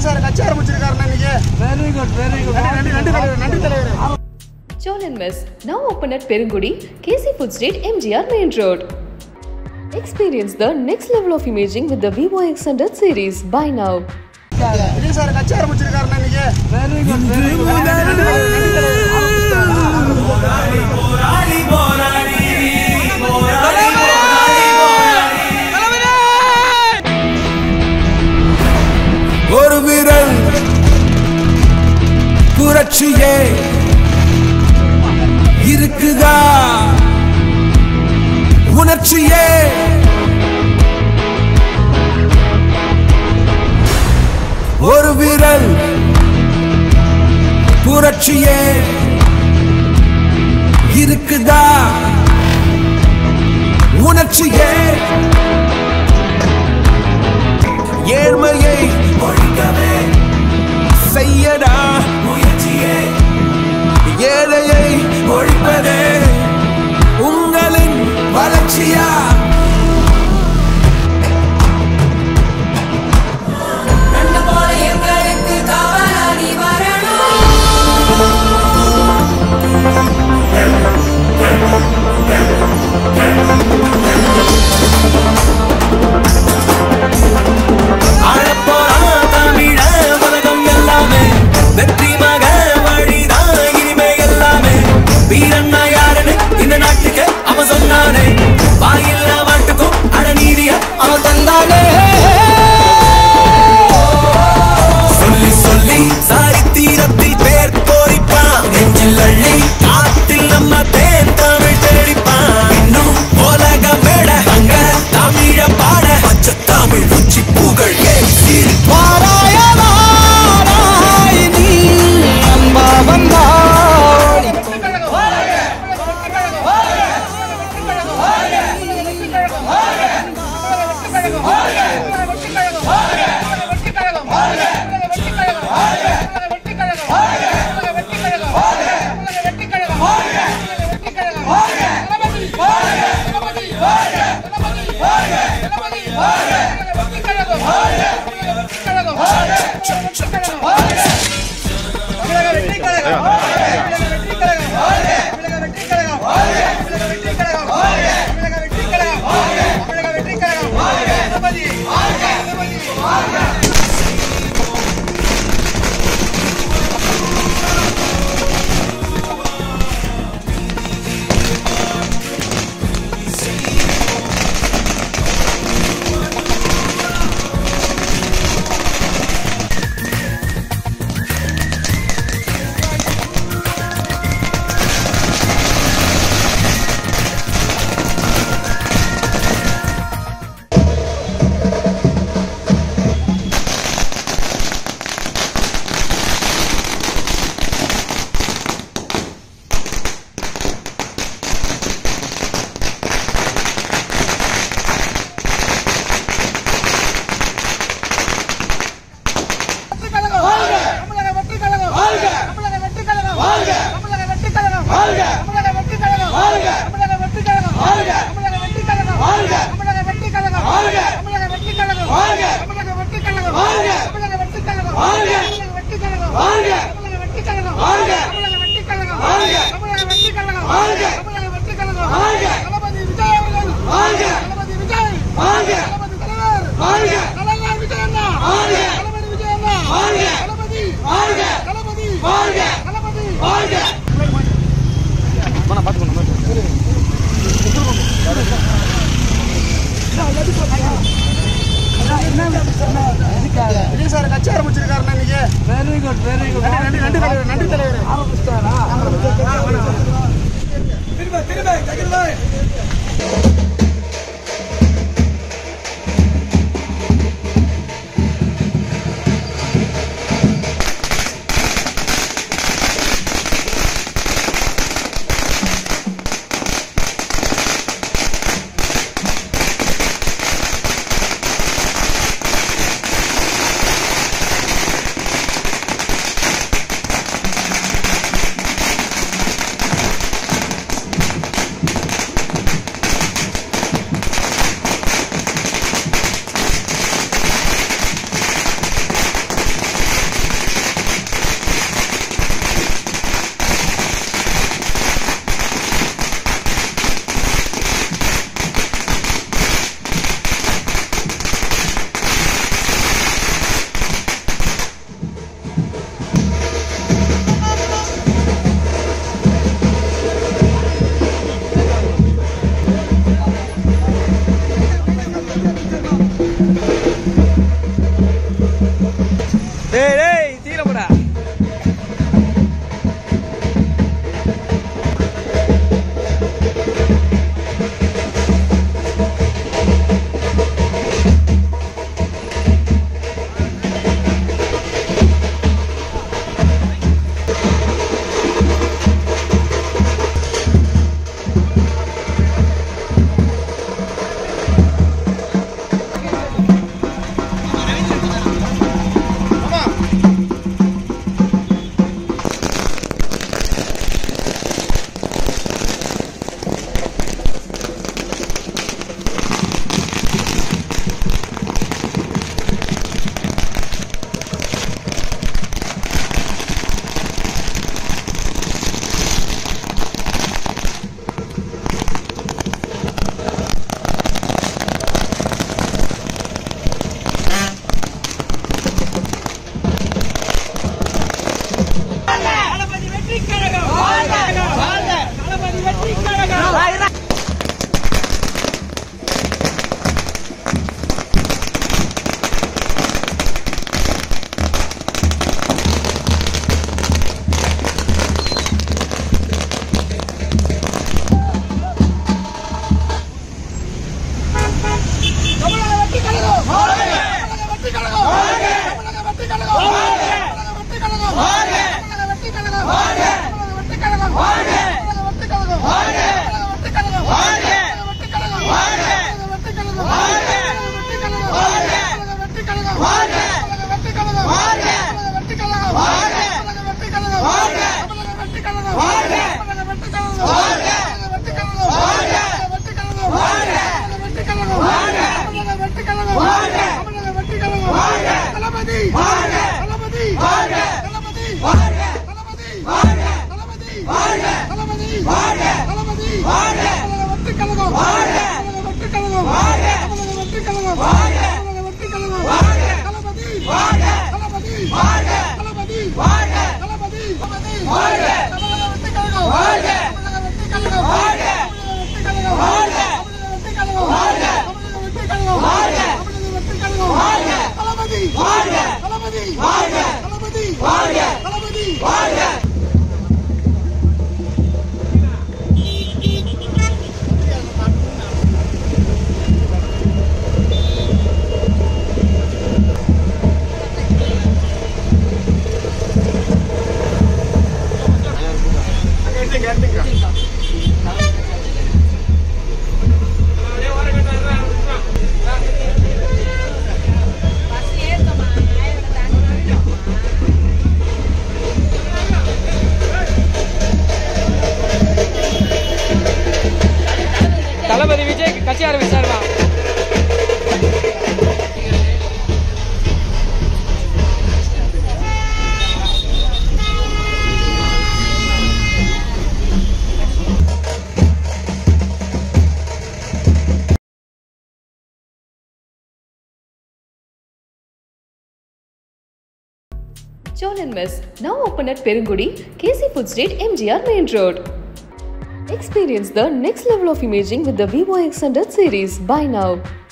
Sir கட்சி ஆரம்பிச்சிருக்காருண்ணா இன்னைக்கு வெரி குட் வெரி குட் நன்றி நன்றி தலைவர் நன்றி தலைவர் Cholan Mess, now open at Perungudi, KC Food Street, MGR Main Road. Experience the next level of imaging with the Vivo X100 series. Buy now. Vijay sir கட்சி ஆரம்பிச்சிருக்காருண்ணா இன்னைக்கு வெரி குட் வெரி குட் நன்றி தலைவர் ஒரு விரல் புரட்சியே இருக்குதா உணர்ச்சியே ஒரு விரல் புரட்சியே இருக்குதா உணர்ச்சியே ஏழ்மையை ஒழிக்கவே செய்யடா முயற்சியே ஏழையை ஒழிப்பதே உங்களின் வளர்ச்சியா கண்ணு போல எங்களுக்கு காவலாளி வரணும் ஆளப்போறான் தமிழ உலகம் எல்லாமே வெற்றி மக வழிதான் இனிமே எல்லாமே வீரண்ணா யாருன்னு இந்த நாட்டுக்கு அவன் சொன்னானே வாயில்லா மாட்டுக்கும் அடநீதிய அவன் தந்தானே சொல்லி சொல்லி சாரித்தீரத்தில் பேர் கோரிப்பான் நெஞ்சில் அள்ளி காத்தில் நம்ம தேன் தமிழ் தேடிப்பான் இன்னும் உலக மேட அங்க தமிழ பாட பச்சை தமிழ் உச்சி புகழ் ஏன் சீர் வாராய வாராய் நீ அன்பா வந்தாய் விஜய் சார் கட்சி ஆரம்பிச்சிருக்காருண்ணா இன்னைக்கு வெரி குட் வெரி குட் நன்றி நன்றி தலைவர் நன்றி தலைவர் டேய் டேய் தீரப்படா தளபதி விஜய் கட்சி ஆரம்பிச்சாருமா Cholan Mess, now open at Perungudi, KC Food Street, MGR Main Road. Experience the next level of imaging with the Vivo X100 series. Buy now.